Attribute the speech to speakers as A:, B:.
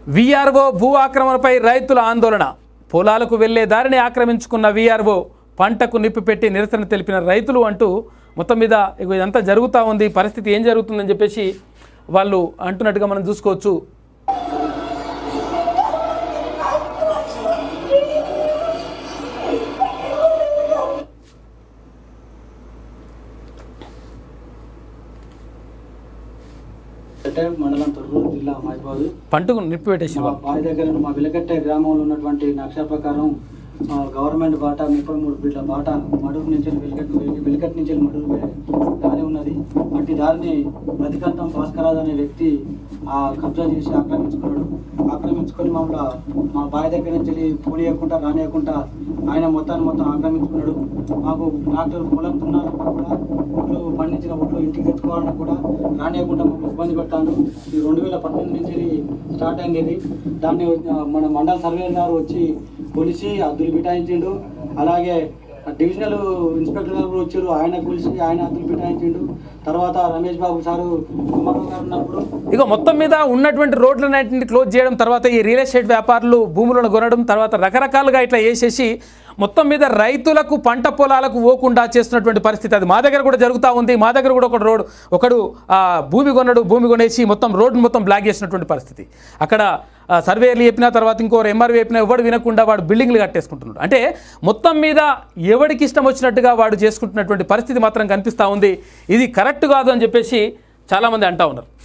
A: VRO భూ ఆక్రమణపై రైతుల ఆందోళన పొలాలకు వెళ్లే దారిని ఆక్రమించుకున్న వీఆర్ఓ పంటకు నిప్పు పెట్టి నిరసన తెలిపిన రైతులు అంటూ మొత్తం మీద ఇగో ఇదంతా జరుగుతూ ఉంది పరిస్థితి ఏం జరుగుతుందని చెప్పేసి వాళ్ళు అంటున్నట్టుగా మనం చూసుకోవచ్చు
B: కట్టే మండలం తొర్రూరు జిల్లా మహబాద్
A: పంటకు నిప్పు పెట్టేసి
B: మా బావి దగ్గర మా విలకట్టె గ్రామంలో ఉన్నటువంటి నక్ష ప్రకారం ఆ, గవర్నమెంట్ బాట ముప్పై మూడు బిడ్ల బాట మడుగు నుంచి వెలికట్ వెలికట్ నుంచి మడుగు వెళ్ళే దారి ఉన్నది అట్టి దారిని ప్రతికంతం భాస్కరాజ్ అనే వ్యక్తి ఆ కబ్జా చేసి ఆక్రమించుకున్నాడు ఆక్రమించుకొని మమ్మల్ని మా బావి దగ్గర నుంచి వెళ్ళి పోనీయకుండా రానియకుండా ఆయన మొత్తాన్ని మొత్తం ఆక్రమించుకున్నాడు మాకు ట్రాక్టర్ పొలం దున్నాలన్నా కూడా ఒడ్లు పండించిన ఒడ్లు ఇంటికి తెచ్చుకోవాలన్నా కూడా రానియకుండా మాకు ఇబ్బంది పెట్టాను ఈ రెండు వేల పద్దెనిమిది నుంచి స్టార్ట్ అయింది ఇది దాన్ని ఆ, మన మండల సర్వేయర్ గారు వచ్చి కొలిసి అద్దులు బిటాయించిండు అలాగే ఆ డివిజనల్ ఇన్స్పెక్టర్ గారు కూడా వచ్చారు ఆయన కొలిసి ఆయన అద్దులు బిటాయించిండు తర్వాత రమేష్ బాబు సారు కుమారావు గారు ఉన్నప్పుడు
A: ఇక మొత్తం మీద ఉన్నటువంటి రోడ్లన్నింటిని క్లోజ్ చేయడం తర్వాత ఈ రియల్ ఎస్టేట్ వ్యాపారులు భూములను కొనడం తర్వాత రకరకాలుగా ఇట్లా వేసేసి మొత్తం మీద రైతులకు పంట పొలాలకు పోకుండా చేస్తున్నటువంటి పరిస్థితి అది మా దగ్గర కూడా జరుగుతూ ఉంది మా దగ్గర కూడా ఒక రోడ్ ఒకడు ఆ, భూమి కొన్నాడు భూమి కొనేసి మొత్తం రోడ్డు మొత్తం బ్లాక్ చేసినటువంటి పరిస్థితి అక్కడ ఆ, సర్వేలు చెప్పిన తర్వాత ఇంకోరు ఎంఆర్వీ చెప్పినా ఎవడు వినకుండా వాడు బిల్డింగ్లు కట్టేసుకుంటున్నాడు అంటే మొత్తం మీద ఎవడికి ఇష్టం వచ్చినట్టుగా వాడు చేసుకుంటున్నటువంటి పరిస్థితి మాత్రం కనిపిస్తూ ఉంది ఇది కరెక్ట్ కాదు అని చెప్పేసి చాలామంది అంటా ఉన్నారు